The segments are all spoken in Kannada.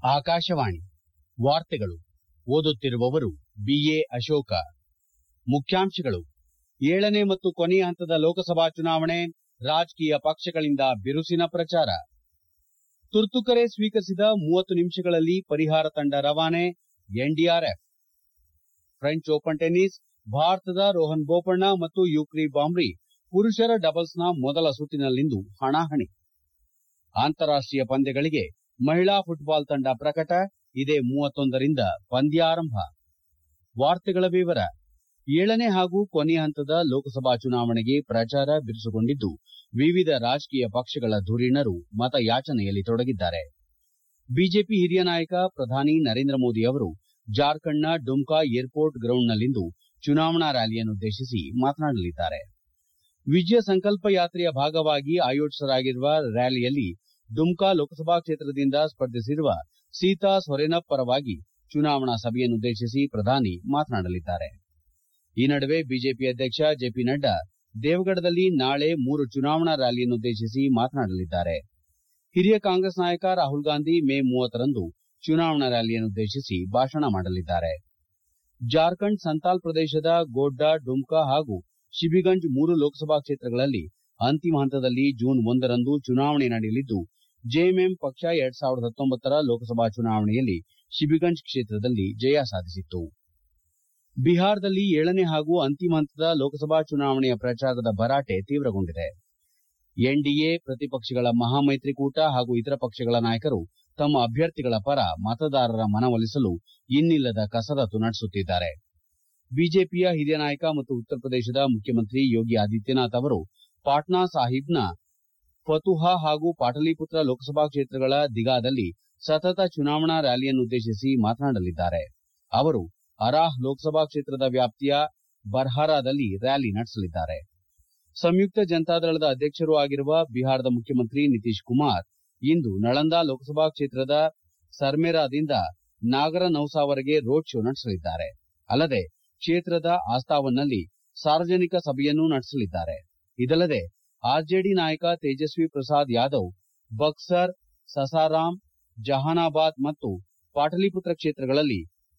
ಆಕಾಶವಾಣಿ ವಾರ್ತೆಗಳು ಓದುತ್ತಿರುವವರು ಬಿಎ ಅಶೋಕ ಮುಖ್ಯಾಂಶಗಳು ಏಳನೇ ಮತ್ತು ಕೊನೆಯ ಹಂತದ ಲೋಕಸಭಾ ಚುನಾವಣೆ ರಾಜಕೀಯ ಪಕ್ಷಗಳಿಂದ ಬಿರುಸಿನ ಪ್ರಚಾರ ತುರ್ತು ಕರೆ ಸ್ವೀಕರಿಸಿದ ಮೂವತ್ತು ನಿಮಿಷಗಳಲ್ಲಿ ಪರಿಹಾರ ತಂಡ ರವಾನೆ ಎನ್ಡಿಆರ್ಎಫ್ ಫ್ರೆಂಚ್ ಓಪನ್ ಟೆನ್ನಿಸ್ ಭಾರತದ ರೋಹನ್ ಬೋಪಣ್ಣ ಮತ್ತು ಯುಕಿ ಬಾಂಬ್ರಿ ಪುರುಷರ ಡಬಲ್ಸ್ನ ಮೊದಲ ಸುತ್ತಿನಲ್ಲಿಂದು ಹಣಾಹಣಿ ಅಂತಾರಾಷ್ಟೀಯ ಪಂದ್ಯಗಳಿಗೆ ಮಹಿಳಾ ಫುಟ್ಬಾಲ್ ತಂಡ ಪ್ರಕಟ ಇದೇ ಮೂವತ್ತೊಂದರಿಂದ ಪಂದ್ಯಾರಂಭ ವಾರ್ತೆಗಳ ವಿವರ ಏಳನೇ ಹಾಗೂ ಕೊನೆಯ ಹಂತದ ಲೋಕಸಭಾ ಚುನಾವಣೆಗೆ ಪ್ರಚಾರ ಬಿರುಸುಗೊಂಡಿದ್ದು ವಿವಿಧ ರಾಜಕೀಯ ಪಕ್ಷಗಳ ಧುರೀಣರು ಮತಯಾಚನೆಯಲ್ಲಿ ತೊಡಗಿದ್ದಾರೆ ಬಿಜೆಪಿ ಹಿರಿಯ ನಾಯಕ ಪ್ರಧಾನಿ ನರೇಂದ್ರ ಮೋದಿ ಅವರು ಜಾರ್ಖಂಡ್ನ ಡುಮ್ಕಾ ಏರ್ಪೋರ್ಟ್ ಗ್ರೌಂಡ್ನಲ್ಲಿಂದು ಚುನಾವಣಾ ರ್ಯಾಲಿಯನ್ನುದ್ದೇಶಿಸಿ ಮಾತನಾಡಲಿದ್ದಾರೆ ವಿಜಯ ಸಂಕಲ್ಪ ಯಾತ್ರೆಯ ಭಾಗವಾಗಿ ಆಯೋಜಿಸಲಾಗಿರುವ ರ್ಯಾಲಿಯಲ್ಲಿ ಡುಮ್ಕಾ ಲೋಕಸಭಾ ಕ್ಷೇತ್ರದಿಂದ ಸ್ಪರ್ಧಿಸಿರುವ ಸೀತಾ ಸೊರೆನಬ್ ಪರವಾಗಿ ಚುನಾವಣಾ ಸಭೆಯನ್ನುದ್ದೇಶಿಸಿ ಪ್ರಧಾನಿ ಮಾತನಾಡಲಿದ್ದಾರೆ ಈ ನಡುವೆ ಬಿಜೆಪಿ ಅಧ್ಯಕ್ಷ ಜೆಪಿ ನಡ್ಡಾ ದೇವಗಢದಲ್ಲಿ ನಾಳೆ ಮೂರು ಚುನಾವಣಾ ರ್ಯಾಲಿಯನ್ನುದ್ದೇಶಿಸಿ ಮಾತನಾಡಲಿದ್ದಾರೆ ಹಿರಿಯ ಕಾಂಗ್ರೆಸ್ ನಾಯಕ ರಾಹುಲ್ ಗಾಂಧಿ ಮೇ ಮೂವತ್ತರಂದು ಚುನಾವಣಾ ರ್ಯಾಲಿಯನ್ನುದ್ದೇಶಿಸಿ ಭಾಷಣ ಮಾಡಲಿದ್ದಾರೆ ಜಾರ್ಖಂಡ್ ಸಂತಾಲ್ ಪ್ರದೇಶದ ಗೋಡ್ಡಾ ಡುಮ್ಕಾ ಹಾಗೂ ಶಿಬಿಗಂಜ್ ಮೂರು ಲೋಕಸಭಾ ಕ್ಷೇತ್ರಗಳಲ್ಲಿ ಅಂತಿಮ ಹಂತದಲ್ಲಿ ಜೂನ್ ಒಂದರಂದು ಚುನಾವಣೆ ನಡೆಯಲಿದ್ದು ಜೆಎಂಎಂ ಪಕ್ಷ ಎರಡ್ ಸಾವಿರದ ಹತ್ತೊಂಬತ್ತರ ಲೋಕಸಭಾ ಚುನಾವಣೆಯಲ್ಲಿ ಶಿಬಿಗಂಜ್ ಕ್ಷೇತ್ರದಲ್ಲಿ ಜಯ ಸಾಧಿಸಿತ್ತು ಬಿಹಾರದಲ್ಲಿ ಏಳನೇ ಹಾಗೂ ಅಂತಿಮ ಹಂತದ ಲೋಕಸಭಾ ಚುನಾವಣೆಯ ಪ್ರಚಾರದ ಭರಾಟೆ ತೀವ್ರಗೊಂಡಿದೆ ಎನ್ಡಿಎ ಪ್ರತಿಪಕ್ಷಗಳ ಮಹಾಮೈತ್ರಿಕೂಟ ಹಾಗೂ ಇತರ ಪಕ್ಷಗಳ ನಾಯಕರು ತಮ್ಮ ಅಭ್ಯರ್ಥಿಗಳ ಪರ ಮತದಾರರ ಮನವೊಲಿಸಲು ಇನ್ನಿಲ್ಲದ ಕಸರತ್ತು ನಡೆಸುತ್ತಿದ್ದಾರೆ ಬಿಜೆಪಿಯ ಹಿರಿಯ ನಾಯಕ ಮತ್ತು ಉತ್ತರ ಪ್ರದೇಶದ ಮುಖ್ಯಮಂತ್ರಿ ಯೋಗಿ ಆದಿತ್ಯನಾಥ್ ಅವರು ಪಾಟ್ನಾ ಸಾಹಿಬ್ನ ಫತುಹಾ ಹಾಗೂ ಪಾಟಲಿಪುತ್ರ ಲೋಕಸಭಾ ಕ್ಷೇತ್ರಗಳ ದಿಗಾದಲ್ಲಿ ಸತತ ಚುನಾವಣಾ ರ್ಯಾಲಿಯನ್ನುದ್ದೇಶಿಸಿ ಮಾತನಾಡಲಿದ್ದಾರೆ ಅವರು ಅರಾಹ್ ಲೋಕಸಭಾ ಕ್ಷೇತ್ರದ ವ್ಯಾಪ್ತಿಯ ಬರ್ಹಾರಾದಲ್ಲಿ ರ್ಯಾಲಿ ನಡೆಸಲಿದ್ದಾರೆ ಸಂಯುಕ್ತ ಜನತಾದಳದ ಅಧ್ಯಕ್ಷರೂ ಆಗಿರುವ ಬಿಹಾರದ ಮುಖ್ಯಮಂತ್ರಿ ನಿತೀಶ್ ಕುಮಾರ್ ಇಂದು ನಳಂದಾ ಲೋಕಸಭಾ ಕ್ಷೇತ್ರದ ಸರ್ಮೇರಾದಿಂದ ನಾಗರನೌಸಾವರೆಗೆ ರೋಡ್ ಶೋ ನಡೆಸಲಿದ್ದಾರೆ ಅಲ್ಲದೆ ಕ್ಷೇತ್ರದ ಆಸ್ತಾವನ್ನಲ್ಲಿ ಸಾರ್ವಜನಿಕ ಸಭೆಯನ್ನೂ ನಡೆಸಲಿದ್ದಾರೆ ಇದಲ್ಲದೆ ಆರ್ಜೆಡಿ ನಾಯಕ ತೇಜಸ್ವಿ ಪ್ರಸಾದ್ ಯಾದವ್ ಬಕ್ಸರ್ ಸಸಾರಾಂ ಜಹಾನಾಬಾದ್ ಮತ್ತು ಪಾಟಲಿಪುತ್ರ ಕ್ಷೇತ್ರಗಳಲ್ಲಿ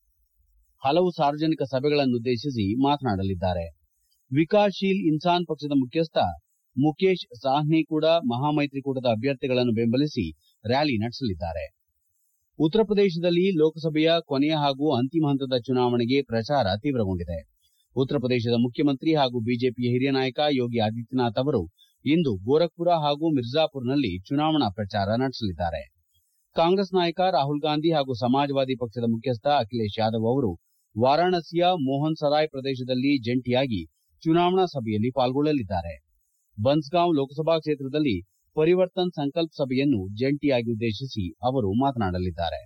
ಹಲವು ಸಾರ್ವಜನಿಕ ಸಭೆಗಳನ್ನುದ್ದೇಶಿಸಿ ಮಾತನಾಡಲಿದ್ದಾರೆ ವಿಕಾಸ್ ಶೀಲ್ ಇನ್ಸಾನ್ ಪಕ್ಷದ ಮುಖ್ಯಸ್ಥ ಮುಖೇಶ್ ಸಾಹ್ನಿ ಕೂಡ ಮಹಾಮೈತ್ರಿಕೂಟದ ಅಭ್ಯರ್ಥಿಗಳನ್ನು ಬೆಂಬಲಿಸಿ ರ್ಯಾಲಿ ನಡೆಸಲಿದ್ದಾರೆ ಉತ್ತರ ಪ್ರದೇಶದಲ್ಲಿ ಲೋಕಸಭೆಯ ಕೊನೆಯ ಹಾಗೂ ಅಂತಿಮ ಹಂತದ ಚುನಾವಣೆಗೆ ಪ್ರಚಾರ ತೀವ್ರಗೊಂಡಿದೆ ಉತ್ತರ ಪ್ರದೇಶದ ಮುಖ್ಯಮಂತ್ರಿ ಹಾಗೂ ಬಿಜೆಪಿಯ ಹಿರಿಯ ನಾಯಕ ಯೋಗಿ ಆದಿತ್ಯನಾಥ್ ಅವರು ಇಂದು ಗೋರಖ್ಪುರ ಹಾಗೂ ಮಿರ್ಜಾಪುರ್ನಲ್ಲಿ ಚುನಾವಣಾ ಪ್ರಚಾರ ನಡೆಸಲಿದ್ದಾರೆ ಕಾಂಗ್ರೆಸ್ ನಾಯಕ ರಾಹುಲ್ ಗಾಂಧಿ ಹಾಗೂ ಸಮಾಜವಾದಿ ಪಕ್ಷದ ಮುಖ್ಯಸ್ಥ ಅಖಿಲೇಶ್ ಯಾದವ್ ಅವರು ವಾರಾಣಸಿಯ ಮೋಹನ್ ಸರಾಯ್ ಪ್ರದೇಶದಲ್ಲಿ ಜಂಟಿಯಾಗಿ ಚುನಾವಣಾ ಸಭೆಯಲ್ಲಿ ಪಾಲ್ಗೊಳ್ಳಲಿದ್ದಾರೆ ಬನ್ಸ್ಗಾಂವ್ ಲೋಕಸಭಾ ಕ್ಷೇತ್ರದಲ್ಲಿ ಪರಿವರ್ತನ್ ಸಂಕಲ್ಪ್ ಸಭೆಯನ್ನು ಜಂಟಿಯಾಗಿ ಉದ್ದೇಶಿಸಿ ಅವರು ಮಾತನಾಡಲಿದ್ದಾರೆ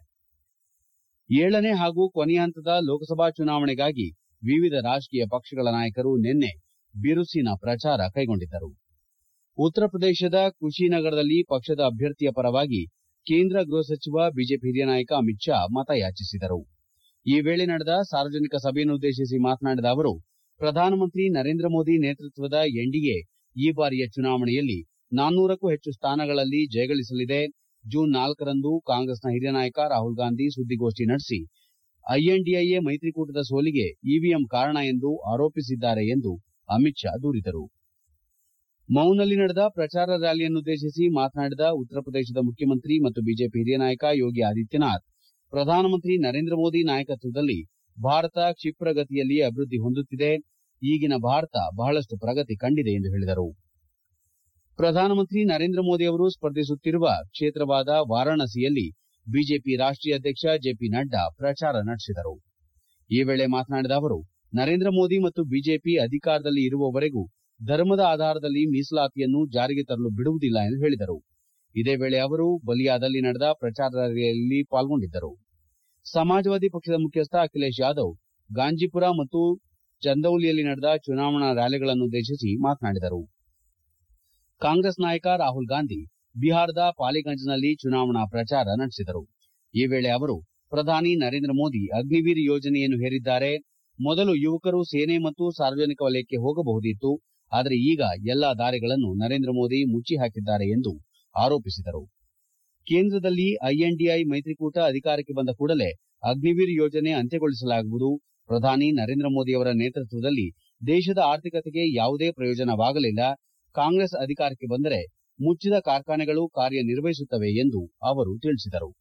ಏಳನೇ ಹಾಗೂ ಕೊನೆಯ ಹಂತದ ಲೋಕಸಭಾ ಚುನಾವಣೆಗಾಗಿ ವಿವಿಧ ರಾಜಕೀಯ ಪಕ್ಷಗಳ ನಾಯಕರು ನಿನ್ನೆ ಬಿರುಸಿನ ಪ್ರಚಾರ ಕೈಗೊಂಡಿದ್ದರು ಉತ್ತರ ಪ್ರದೇಶದ ಕುಶಿನಗರದಲ್ಲಿ ಪಕ್ಷದ ಅಭ್ಯರ್ಥಿಯ ಪರವಾಗಿ ಕೇಂದ್ರ ಗೃಹ ಸಚಿವ ಬಿಜೆಪಿ ಹಿರಿಯ ನಾಯಕ ಅಮಿತ್ ಶಾ ಮತಯಾಚಿಸಿದರು ಈ ವೇಳೆ ನಡೆದ ಸಾರ್ವಜನಿಕ ಸಭೆಯನ್ನುದ್ದೇಶಿಸಿ ಮಾತನಾಡಿದ ಅವರು ಪ್ರಧಾನಮಂತ್ರಿ ನರೇಂದ್ರ ಮೋದಿ ನೇತೃತ್ವದ ಎನ್ಡಿಎ ಈ ಬಾರಿಯ ಚುನಾವಣೆಯಲ್ಲಿ ನಾನ್ನೂರಕ್ಕೂ ಹೆಚ್ಚು ಸ್ಥಾನಗಳಲ್ಲಿ ಜಯಗಳಿಸಲಿದೆ ಜೂನ್ ನಾಲ್ಕರಂದು ಕಾಂಗ್ರೆಸ್ನ ಹಿರಿಯ ನಾಯಕ ರಾಹುಲ್ ಗಾಂಧಿ ಸುದ್ದಿಗೋಷ್ಠಿ ನಡೆಸಿ ಐಎನ್ಡಿಎ ಮೈತ್ರಿಕೂಟದ ಸೋಲಿಗೆ ಇವಿಎಂ ಕಾರಣ ಎಂದು ಆರೋಪಿಸಿದ್ದಾರೆ ಎಂದು ಅಮಿತ್ ಶಾ ದೂರಿದರು ಮೌನಲ್ಲಿ ನಡೆದ ಪ್ರಚಾರ ರ್ಯಾಲಿಯನ್ನುದ್ದೇಶಿಸಿ ಮಾತನಾಡಿದ ಉತ್ತರ ಪ್ರದೇಶದ ಮುಖ್ಯಮಂತ್ರಿ ಮತ್ತು ಬಿಜೆಪಿ ಹಿರಿಯ ನಾಯಕ ಯೋಗಿ ಆದಿತ್ಯನಾಥ್ ಪ್ರಧಾನಮಂತ್ರಿ ನರೇಂದ್ರ ಮೋದಿ ನಾಯಕತ್ವದಲ್ಲಿ ಭಾರತ ಕ್ಷಿಪ್ರಗತಿಯಲ್ಲಿ ಅಭಿವೃದ್ಧಿ ಹೊಂದುತ್ತಿದೆ ಈಗಿನ ಭಾರತ ಬಹಳಷ್ಟು ಪ್ರಗತಿ ಕಂಡಿದೆ ಎಂದು ಹೇಳಿದರು ಪ್ರಧಾನಮಂತ್ರಿ ನರೇಂದ್ರ ಮೋದಿ ಅವರು ಸ್ಪರ್ಧಿಸುತ್ತಿರುವ ಕ್ಷೇತ್ರವಾದ ವಾರಾಣಸಿಯಲ್ಲಿ ಬಿಜೆಪಿ ರಾಷ್ಟೀಯ ಅಧ್ಯಕ್ಷ ಜೆಪಿ ನಡ್ಡಾ ಪ್ರಚಾರ ನಡೆಸಿದರು ಈ ವೇಳೆ ಮಾತನಾಡಿದ ಅವರು ನರೇಂದ್ರ ಮೋದಿ ಮತ್ತು ಬಿಜೆಪಿ ಅಧಿಕಾರದಲ್ಲಿ ಇರುವವರೆಗೂ ಧರ್ಮದ ಆಧಾರದಲ್ಲಿ ಮೀಸಲಾತಿಯನ್ನು ಜಾರಿಗೆ ತರಲು ಬಿಡುವುದಿಲ್ಲ ಎಂದು ಹೇಳಿದರು ಇದೇ ವೇಳೆ ಅವರು ಬಲಿಯಾದಲ್ಲಿ ನಡೆದ ಪ್ರಚಾರ ರ್ಯಾಲಿಯಲ್ಲಿ ಪಾಲ್ಗೊಂಡಿದ್ದರು ಸಮಾಜವಾದಿ ಪಕ್ಷದ ಮುಖ್ಯಸ್ಥ ಅಖಿಲೇಶ್ ಯಾದವ್ ಗಾಂಜಿಪುರ ಮತ್ತು ಚಂದೌಲಿಯಲ್ಲಿ ನಡೆದ ಚುನಾವಣಾ ರ್ಯಾಲಿಗಳನ್ನುದ್ದೇಶಿಸಿ ಮಾತನಾಡಿದರು ಕಾಂಗ್ರೆಸ್ ನಾಯಕ ರಾಹುಲ್ ಗಾಂಧಿ ಬಿಹಾರದ ಪಾಲಿಗಂಜ್ನಲ್ಲಿ ಚುನಾವಣಾ ಪ್ರಚಾರ ನಡೆಸಿದರು ಈ ವೇಳೆ ಅವರು ಪ್ರಧಾನಿ ನರೇಂದ್ರ ಮೋದಿ ಅಗ್ನಿವೀರ್ ಯೋಜನೆಯನ್ನು ಹೇರಿದ್ದಾರೆ ಮೊದಲು ಯುವಕರು ಸೇನೆ ಮತ್ತು ಸಾರ್ವಜನಿಕ ವಲಯಕ್ಕೆ ಹೋಗಬಹುದಿತ್ತು ಆದರೆ ಈಗ ಎಲ್ಲಾ ದಾರಿಗಳನ್ನು ನರೇಂದ್ರ ಮೋದಿ ಮುಚ್ಚಿ ಹಾಕಿದ್ದಾರೆ ಎಂದು ಆರೋಪಿಸಿದರು ಕೇಂದ್ರದಲ್ಲಿ ಐಎನ್ಡಿಐ ಮೈತ್ರಿಕೂಟ ಅಧಿಕಾರಕ್ಕೆ ಬಂದ ಕೂಡಲೇ ಅಗ್ನಿವೀರ್ ಯೋಜನೆ ಅಂತ್ಯಗೊಳಿಸಲಾಗುವುದು ಪ್ರಧಾನಿ ನರೇಂದ್ರ ಮೋದಿಯವರ ನೇತೃತ್ವದಲ್ಲಿ ದೇಶದ ಆರ್ಥಿಕತೆಗೆ ಯಾವುದೇ ಪ್ರಯೋಜನವಾಗಲಿಲ್ಲ ಕಾಂಗ್ರೆಸ್ ಅಧಿಕಾರಕ್ಕೆ ಬಂದರೆ ಮುಚ್ಚಿದ ಕಾರ್ಖಾನೆಗಳು ಕಾರ್ಯನಿರ್ವಹಿಸುತ್ತವೆ ಎಂದು ಅವರು ತಿಳಿಸಿದರು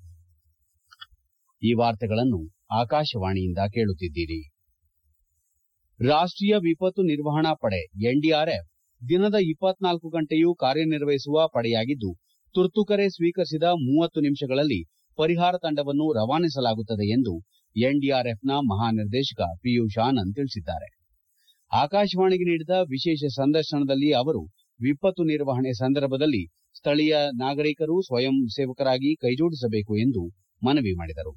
ಈ ವಾರ್ತೆಗಳನ್ನು ಆಕಾಶವಾಣಿಯಿಂದ ಕೇಳುತ್ತಿದ್ದೀರಿ ರಾಷ್ಟೀಯ ವಿಪತ್ತು ನಿರ್ವಹಣಾ ಪಡೆ ಎನ್ಡಿಆರ್ಎಫ್ ದಿನದ ಇಪ್ಪತ್ನಾಲ್ಕು ಗಂಟೆಯೂ ಕಾರ್ಯನಿರ್ವಹಿಸುವ ಪಡೆಯಾಗಿದ್ದು ತುರ್ತು ಕರೆ ಸ್ವೀಕರಿಸಿದ ಮೂವತ್ತು ನಿಮಿಷಗಳಲ್ಲಿ ಪರಿಹಾರ ತಂಡವನ್ನು ರವಾನಿಸಲಾಗುತ್ತದೆ ಎಂದು ಎನ್ಡಿಆರ್ಎಫ್ನ ಮಹಾನಿರ್ದೇಶಕ ಪಿಯೂಷ್ ಆನಂದ್ ತಿಳಿಸಿದ್ದಾರೆ ಆಕಾಶವಾಣಿಗೆ ನೀಡಿದ ವಿಶೇಷ ಸಂದರ್ಶನದಲ್ಲಿ ಅವರು ವಿಪತ್ತು ನಿರ್ವಹಣೆ ಸಂದರ್ಭದಲ್ಲಿ ಸ್ಥಳೀಯ ನಾಗರಿಕರು ಸ್ವಯಂ ಸೇವಕರಾಗಿ ಕೈಜೋಡಿಸಬೇಕು ಎಂದು ಮನವಿ ಮಾಡಿದರು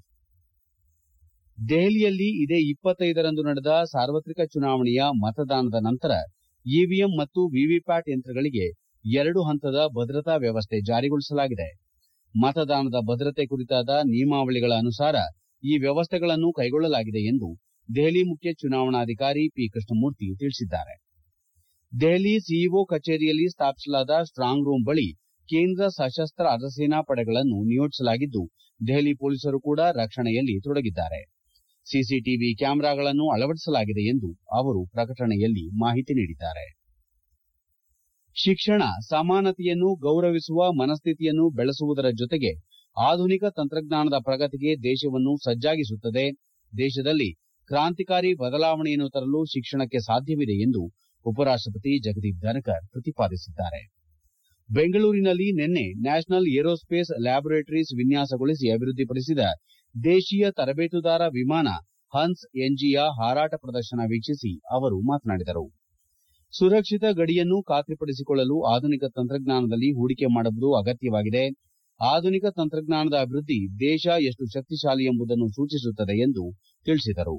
ದೆಹಲಿಯಲ್ಲಿ ಇದೇ ಇಪ್ಪತ್ತೈದರಂದು ನಡೆದ ಸಾರ್ವತ್ರಿಕ ಚುನಾವಣೆಯ ಮತದಾನದ ನಂತರ ಇವಿಎಂ ಮತ್ತು ವಿವಿಪ್ಯಾಟ್ ಯಂತ್ರಗಳಿಗೆ ಎರಡು ಹಂತದ ಭದ್ರತಾ ವ್ಯವಸ್ಥೆ ಜಾರಿಗೊಳಿಸಲಾಗಿದೆ ಮತದಾನದ ಭದ್ರತೆ ಕುರಿತಾದ ನಿಯಮಾವಳಿಗಳ ಅನುಸಾರ ಈ ವ್ಯವಸ್ಥೆಗಳನ್ನು ಕೈಗೊಳ್ಳಲಾಗಿದೆ ಎಂದು ದೆಹಲಿ ಮುಖ್ಯ ಚುನಾವಣಾಧಿಕಾರಿ ಪಿ ಕೃಷ್ಣಮೂರ್ತಿ ತಿಳಿಸಿದ್ದಾರೆ ದೆಹಲಿ ಸಿಇಒ ಕಚೇರಿಯಲ್ಲಿ ಸ್ಥಾಪಿಸಲಾದ ಸ್ಟಾಂಗ್ ರೂಂ ಬಳಿ ಕೇಂದ್ರ ಸಶಸ್ತ್ರ ಅರ್ಧಸೇನಾ ಪಡೆಗಳನ್ನು ನಿಯೋಜಿಸಲಾಗಿದ್ದು ದೆಹಲಿ ಪೊಲೀಸರು ಕೂಡ ರಕ್ಷಣೆಯಲ್ಲಿ ತೊಡಗಿದ್ದಾರೆ ಸಿಸಿಟಿವಿ ಕ್ಯಾಮೆರಾಗಳನ್ನು ಅಳವಡಿಸಲಾಗಿದೆ ಎಂದು ಅವರು ಪ್ರಕಟಣೆಯಲ್ಲಿ ಮಾಹಿತಿ ನೀಡಿದ್ದಾರೆ ಶಿಕ್ಷಣ ಸಮಾನತೆಯನ್ನು ಗೌರವಿಸುವ ಮನಸ್ಥಿತಿಯನ್ನು ಬೆಳೆಸುವುದರ ಜೊತೆಗೆ ಆಧುನಿಕ ತಂತ್ರಜ್ಞಾನದ ಪ್ರಗತಿಗೆ ದೇಶವನ್ನು ಸಜ್ಜಾಗಿಸುತ್ತದೆ ದೇಶದಲ್ಲಿ ಕ್ರಾಂತಿಕಾರಿ ಬದಲಾವಣೆಯನ್ನು ತರಲು ಶಿಕ್ಷಣಕ್ಕೆ ಸಾಧ್ಯವಿದೆ ಎಂದು ಉಪರಾಷ್ಟಪತಿ ಜಗದೀಪ್ ಧನಕರ್ ಪ್ರತಿಪಾದಿಸಿದ್ದಾರೆ ಬೆಂಗಳೂರಿನಲ್ಲಿ ನಿನ್ನೆ ನ್ಯಾಷನಲ್ ಏರೋಸ್ಪೇಸ್ ಲ್ಯಾಬೋರೇಟರೀಸ್ ವಿನ್ಯಾಸಗೊಳಿಸಿ ಅಭಿವೃದ್ಧಿಪಡಿಸಿದ ದೇಶೀಯ ತರಬೇತುದಾರ ವಿಮಾನ ಹನ್ಸ್ ಎನ್ಜಿಯ ಹಾರಾಟ ಪ್ರದರ್ಶನ ವೀಕ್ಷಿಸಿ ಅವರು ಮಾತನಾಡಿದರು ಸುರಕ್ಷಿತ ಗಡಿಯನ್ನು ಖಾತ್ರಿಪಡಿಸಿಕೊಳ್ಳಲು ಆಧುನಿಕ ತಂತ್ರಜ್ಞಾನದಲ್ಲಿ ಹೂಡಿಕೆ ಮಾಡುವುದು ಅಗತ್ಯವಾಗಿದೆ ಆಧುನಿಕ ತಂತ್ರಜ್ಞಾನದ ಅಭಿವೃದ್ಧಿ ದೇಶ ಎಷ್ಟು ಶಕ್ತಿಶಾಲಿ ಎಂಬುದನ್ನು ಸೂಚಿಸುತ್ತದೆ ಎಂದು ತಿಳಿಸಿದರು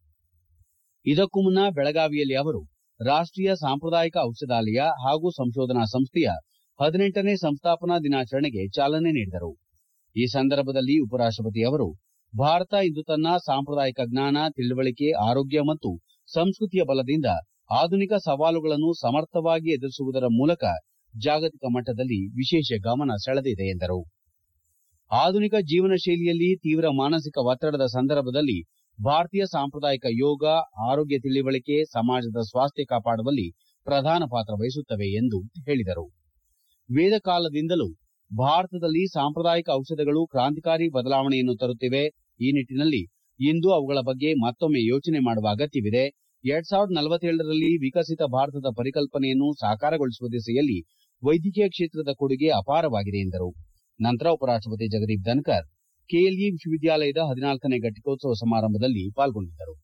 ಇದಕ್ಕೂ ಮುನ್ನ ಬೆಳಗಾವಿಯಲ್ಲಿ ಅವರು ರಾಷ್ಟೀಯ ಸಾಂಪ್ರದಾಯಿಕ ಔಷಧಾಲಯ ಹಾಗೂ ಸಂಶೋಧನಾ ಸಂಸ್ಥೆಯ ಹದಿನೆಂಟನೇ ಸಂಸ್ಥಾಪನಾ ದಿನಾಚರಣೆಗೆ ಚಾಲನೆ ನೀಡಿದರು ಈ ಸಂದರ್ಭದಲ್ಲಿ ಉಪರಾಷ್ಟಪತಿ ಅವರು ಭಾರತ ಇಂದು ತನ್ನ ಸಾಂಪ್ರದಾಯಿಕ ಜ್ಞಾನ ತಿಳುವಳಿಕೆ ಆರೋಗ್ಯ ಮತ್ತು ಸಂಸ್ಕೃತಿಯ ಬಲದಿಂದ ಆಧುನಿಕ ಸವಾಲುಗಳನ್ನು ಸಮರ್ಥವಾಗಿ ಎದುರಿಸುವುದರ ಮೂಲಕ ಜಾಗತಿಕ ಮಟ್ಟದಲ್ಲಿ ವಿಶೇಷ ಗಮನ ಸೆಳೆದಿದೆ ಎಂದರು ಆಧುನಿಕ ಜೀವನ ಶೈಲಿಯಲ್ಲಿ ತೀವ್ರ ಮಾನಸಿಕ ಒತ್ತಡದ ಸಂದರ್ಭದಲ್ಲಿ ಭಾರತೀಯ ಸಾಂಪ್ರದಾಯಿಕ ಯೋಗ ಆರೋಗ್ಯ ತಿಳಿವಳಿಕೆ ಸಮಾಜದ ಸ್ವಾಸ್ಥ್ಯ ಕಾಪಾಡುವಲ್ಲಿ ಪ್ರಧಾನ ಪಾತ್ರ ವಹಿಸುತ್ತವೆ ಎಂದು ಹೇಳಿದರು ವೇದ ಕಾಲದಿಂದಲೂ ಭಾರತದಲ್ಲಿ ಸಾಂಪ್ರದಾಯಿಕ ಔಷಧಗಳು ಕ್ರಾಂತಿಕಾರಿ ಬದಲಾವಣೆಯನ್ನು ತರುತ್ತಿವೆ ಈ ನಿಟ್ಟಿನಲ್ಲಿ ಇಂದು ಅವುಗಳ ಬಗ್ಗೆ ಮತ್ತೊಮ್ಮೆ ಯೋಚನೆ ಮಾಡುವ ಅಗತ್ಯವಿದೆ ಎರಡ್ ಸಾವಿರದ ನಲವತ್ತೇಳರಲ್ಲಿ ವಿಕಸಿತ ಭಾರತದ ಪರಿಕಲ್ಪನೆಯನ್ನು ಸಾಕಾರಗೊಳಿಸುವ ದಿಸೆಯಲ್ಲಿ ವೈದ್ಯಕೀಯ ಕ್ಷೇತ್ರದ ಕೊಡುಗೆ ಅಪಾರವಾಗಿದೆ ಎಂದರು ನಂತರ ಉಪರಾಷ್ಟಪತಿ ಜಗದೀಪ್ ಧನ್ಕರ್ ಕೆಎಲ್ಇ ವಿಶ್ವವಿದ್ಯಾಲಯದ ಹದಿನಾಲ್ಕನೇ ಘಟಿಕೋತ್ಸವ ಸಮಾರಂಭದಲ್ಲಿ ಪಾಲ್ಗೊಂಡಿದ್ದರು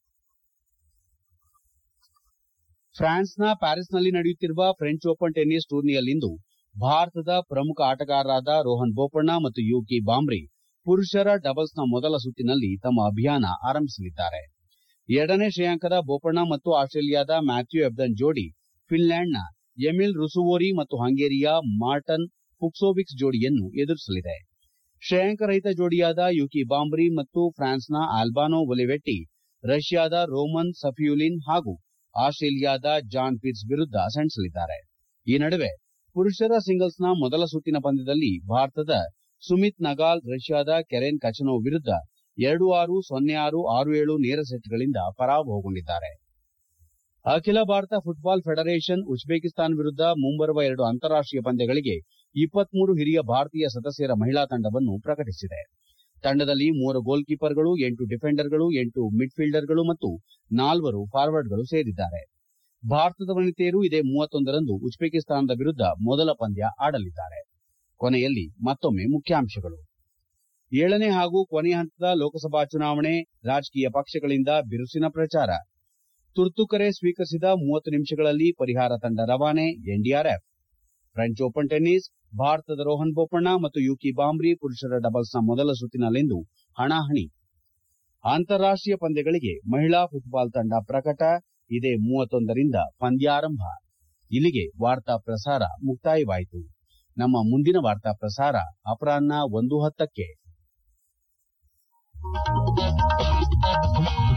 ಫ್ರಾನ್ಸ್ನ ಪ್ಯಾರಿಸ್ನಲ್ಲಿ ನಡೆಯುತ್ತಿರುವ ಫ್ರೆಂಚ್ ಓಪನ್ ಟೆನ್ನಿಸ್ ಟೂರ್ನಿಯಲ್ಲಿಂದು ಭಾರತದ ಪ್ರಮುಖ ಆಟಗಾರರಾದ ರೋಹನ್ ಬೋಪಣ್ಣ ಮತ್ತು ಯೂಕಿ ಬಾಂಬ್ರಿ ಪುರುಷರ ಡಬಲ್ಸ್ನ ಮೊದಲ ಸುತ್ತಿನಲ್ಲಿ ತಮ್ಮ ಅಭಿಯಾನ ಆರಂಭಿಸಲಿದ್ದಾರೆ ಎರಡನೇ ಶ್ರೇಯಾಂಕದ ಬೋಪಣ್ಣ ಮತ್ತು ಆಸ್ಟ್ರೇಲಿಯಾದ ಮ್ಯಾಥ್ಯೂ ಎಬ್ದನ್ ಜೋಡಿ ಫಿನ್ಲ್ಯಾಂಡ್ನ ಎಮಿಲ್ ರುಸುವೋರಿ ಮತ್ತು ಹಂಗೇರಿಯ ಮಾರ್ಟನ್ ಫುಕ್ಸೋವಿಕ್ಸ್ ಜೋಡಿಯನ್ನು ಎದುರಿಸಲಿದೆ ಶ್ರೇಯಾಂಕ ರಹಿತ ಜೋಡಿಯಾದ ಯುಕಿ ಬಾಂಬ್ರಿ ಮತ್ತು ಫ್ರಾನ್ಸ್ನ ಆಲ್ಬಾನೋ ಒಲಿವೆಟ್ಟಿ ರಷ್ಯಾದ ರೋಮನ್ ಸಫಿಯುಲಿನ್ ಹಾಗೂ ಆಸ್ಟ್ರೇಲಿಯಾದ ಜಾನ್ ಪೀರ್ಸ್ ವಿರುದ್ಧ ಸೆಣಸಲಿದ್ದಾರೆ ಈ ನಡುವೆ ಪುರುಷರ ಸಿಂಗಲ್ಸ್ನ ಮೊದಲ ಸುತ್ತಿನ ಪಂದ್ಯದಲ್ಲಿ ಭಾರತದ ಸುಮಿತ್ ನಗಾಲ್ ರಷ್ಯಾದ ಕೆರೆನ್ ಕಚನೋವ್ ವಿರುದ್ಧ ಎರಡು ಆರು ಸೊನ್ನೆ ಆರು ಆರು ಏಳು ನೇರ ಸೆಟ್ಗಳಿಂದ ಪರಾಭವಗೊಂಡಿದ್ದಾರೆ ಅಖಿಲ ಭಾರತ ಫುಟ್ಬಾಲ್ ಫೆಡರೇಷನ್ ಉಜ್ಬೇಕಿಸ್ತಾನ್ ವಿರುದ್ಧ ಮುಂಬರುವ ಎರಡು ಅಂತಾರಾಷ್ಟೀಯ ಪಂದ್ಯಗಳಿಗೆ ಇಪ್ಪತ್ಮೂರು ಹಿರಿಯ ಭಾರತೀಯ ಸದಸ್ಯರ ಮಹಿಳಾ ತಂಡವನ್ನು ಪ್ರಕಟಿಸಿದೆ ತಂಡದಲ್ಲಿ ಮೂವರು ಗೋಲ್ ಕೀಪರ್ಗಳು ಎಂಟು ಡಿಫೆಂಡರ್ಗಳು ಎಂಟು ಮಿಡ್ ಫೀಲ್ಡರ್ಗಳು ಮತ್ತು ನಾಲ್ವರು ಫಾರ್ವರ್ಡ್ಗಳು ಸೇರಿದ್ದಾರೆ ಭಾರತದ ವನಿತೆಯರು ಇದೇ ಮೂವತ್ತೊಂದರಂದು ಉಜ್ಬೇಕಿಸ್ತಾನದ ವಿರುದ್ಧ ಮೊದಲ ಪಂದ್ಯ ಆಡಲಿದ್ದಾರೆ ಕೊನೆಯಲ್ಲಿ ಮತ್ತೊಮ್ಮೆ ಮುಖ್ಯಾಂಶಗಳು ಏಳನೇ ಹಾಗೂ ಕೊನೆಯ ಹಂತದ ಲೋಕಸಭಾ ಚುನಾವಣೆ ರಾಜಕೀಯ ಪಕ್ಷಗಳಿಂದ ಬಿರುಸಿನ ಪ್ರಚಾರ ತುರ್ತು ಕರೆ ಸ್ವೀಕರಿಸಿದ ಮೂವತ್ತು ನಿಮಿಷಗಳಲ್ಲಿ ಪರಿಹಾರ ತಂಡ ರವಾನೆ ಎನ್ಡಿಆರ್ಎಫ್ ಫ್ರೆಂಚ್ ಓಪನ್ ಟೆನ್ನಿಸ್ ಭಾರತದ ರೋಹನ್ ಬೋಪಣ್ಣ ಮತ್ತು ಯೂಕಿ ಬಾಂಬ್ರಿ ಪುರುಷರ ಡಬಲ್ಸ್ನ ಮೊದಲ ಸುತ್ತಿನಲ್ಲಿಂದು ಹಣಾಹಣಿ ಅಂತಾರಾಷ್ಟೀಯ ಪಂದ್ಯಗಳಿಗೆ ಮಹಿಳಾ ಫುಟ್ಬಾಲ್ ತಂಡ ಪ್ರಕಟ ಇದೇ ಮೂವತ್ತೊಂದರಿಂದ ಪಂದ್ಯಾರಂಭ ಇಲ್ಲಿಗೆ ವಾರ್ತಾ ಪ್ರಸಾರ ಮುಕ್ತಾಯವಾಯಿತು ನಮ್ಮ ಮುಂದಿನ ವಾರ್ತಾ ಪ್ರಸಾರ ಅಪರಾಹ್ನ ಒಂದು ಹತ್ತಕ್ಕೆ